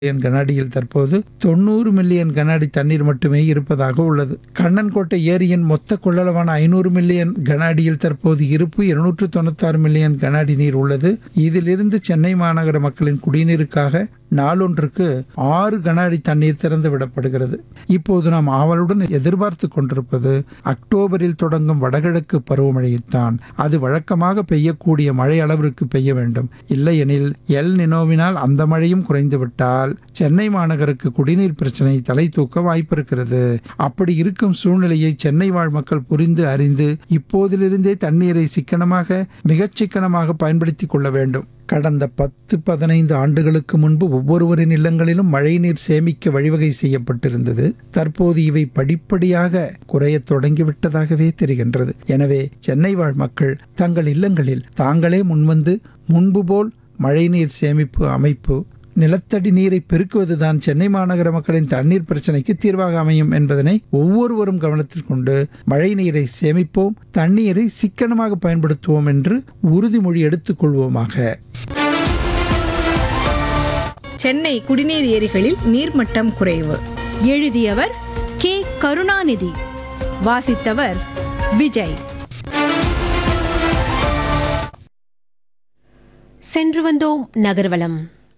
million கனஅடியில் தற்போது தொண்ணூறு million கனஅடி தண்ணீர் மட்டுமே இருப்பதாக உள்ளது கண்ணன்கோட்டை ஏரியின் மொத்த கொள்ளளவான ஐநூறு மில்லியன் கன அடியில் தற்போது இருப்பு இருநூற்று தொண்ணூத்தாறு மில்லியன் கன அடி நீர் உள்ளது இதிலிருந்து சென்னை மாநகர மக்களின் குடிநீருக்காக நாளொன்றுக்கு ஆறு கன அடி தண்ணீர் திறந்து விடப்படுகிறது இப்போது நாம் ஆவலுடன் எதிர்பார்த்து கொண்டிருப்பது அக்டோபரில் தொடங்கும் வடகிழக்கு பருவமழையைத்தான் அது வழக்கமாக பெய்யக்கூடிய மழை அளவிற்கு பெய்ய வேண்டும் இல்லையெனில் எல் நினோவினால் அந்த மழையும் குறைந்துவிட்டால் சென்னை மாநகருக்கு குடிநீர் பிரச்சனை தலை தூக்க வாய்ப்பிருக்கிறது அப்படி இருக்கும் சூழ்நிலையை சென்னை வாழ் மக்கள் புரிந்து அறிந்து இப்போதிலிருந்தே தண்ணீரை சிக்கனமாக மிகச் சிக்கனமாக பயன்படுத்திக் கொள்ள வேண்டும் கடந்த பத்து பதினைந்து ஆண்டுகளுக்கு முன்பு ஒவ்வொருவரின் இல்லங்களிலும் மழைநீர் சேமிக்க வழிவகை செய்யப்பட்டிருந்தது தற்போது இவை படிப்படியாக குறையத் தொடங்கிவிட்டதாகவே தெரிகின்றது எனவே சென்னை வாழ் மக்கள் தங்கள் இல்லங்களில் தாங்களே முன்வந்து முன்பு போல் மழைநீர் சேமிப்பு அமைப்பு நிலத்தடி நீரை பெருக்குவதுதான் சென்னை மாநகர மக்களின் தண்ணீர் பிரச்சனைக்கு தீர்வாக அமையும் என்பதனை ஒவ்வொருவரும் கவனத்தில் கொண்டு மழை நீரை சேமிப்போம் தண்ணீரை சிக்கனமாக பயன்படுத்துவோம் என்று உறுதிமொழி எடுத்துக் கொள்வோமாக சென்னை குடிநீர் ஏரிகளில் நீர்மட்டம் குறைவு எழுதியவர் கே கருணாநிதி வாசித்தவர் விஜய் சென்று வந்தோம் நகர்வலம்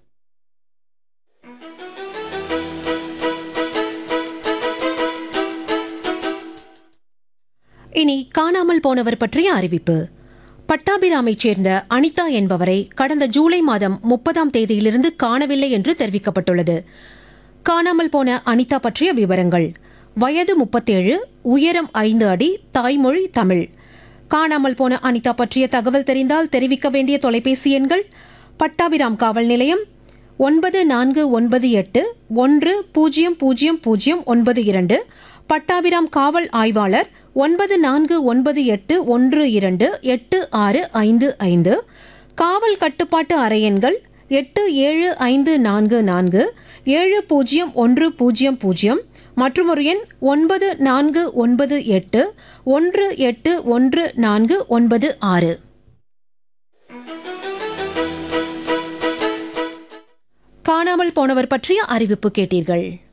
இனி காணாமல் போனவர் பற்றிய அறிவிப்பு பட்டாபிராமைச் சேர்ந்த அனிதா என்பவரை கடந்த ஜூலை மாதம் முப்பதாம் தேதியிலிருந்து காணவில்லை என்று தெரிவிக்கப்பட்டுள்ளது காணாமல் போன அனிதா பற்றிய விவரங்கள் வயது முப்பத்தேழு உயரம் ஐந்து அடி தாய்மொழி தமிழ் காணாமல் போன அனிதா பற்றிய தகவல் தெரிந்தால் தெரிவிக்க வேண்டிய தொலைபேசி எண்கள் பட்டாபிராம் காவல் நிலையம் ஒன்பது நான்கு ஒன்பது எட்டு ஒன்று பூஜ்ஜியம் பூஜ்ஜியம் பூஜ்ஜியம் ஒன்பது இரண்டு பட்டாபிராம் காவல் ஆய்வாளர் ஒன்பது நான்கு ஒன்பது எட்டு ஒன்று இரண்டு எட்டு ஆறு ஐந்து ஐந்து காவல் கட்டுப்பாட்டு அறையெண்கள் எட்டு ஏழு ஐந்து நான்கு நான்கு ஏழு பூஜ்ஜியம் ஒன்று பூஜ்ஜியம் பூஜ்ஜியம் மற்றும் ஒரு எண் ஒன்பது நான்கு ஒன்பது எட்டு ஒன்று எட்டு ஒன்று நான்கு ஒன்பது ஆறு காணாமல் போனவர் பற்றிய அறிவிப்பு கேட்டீர்கள்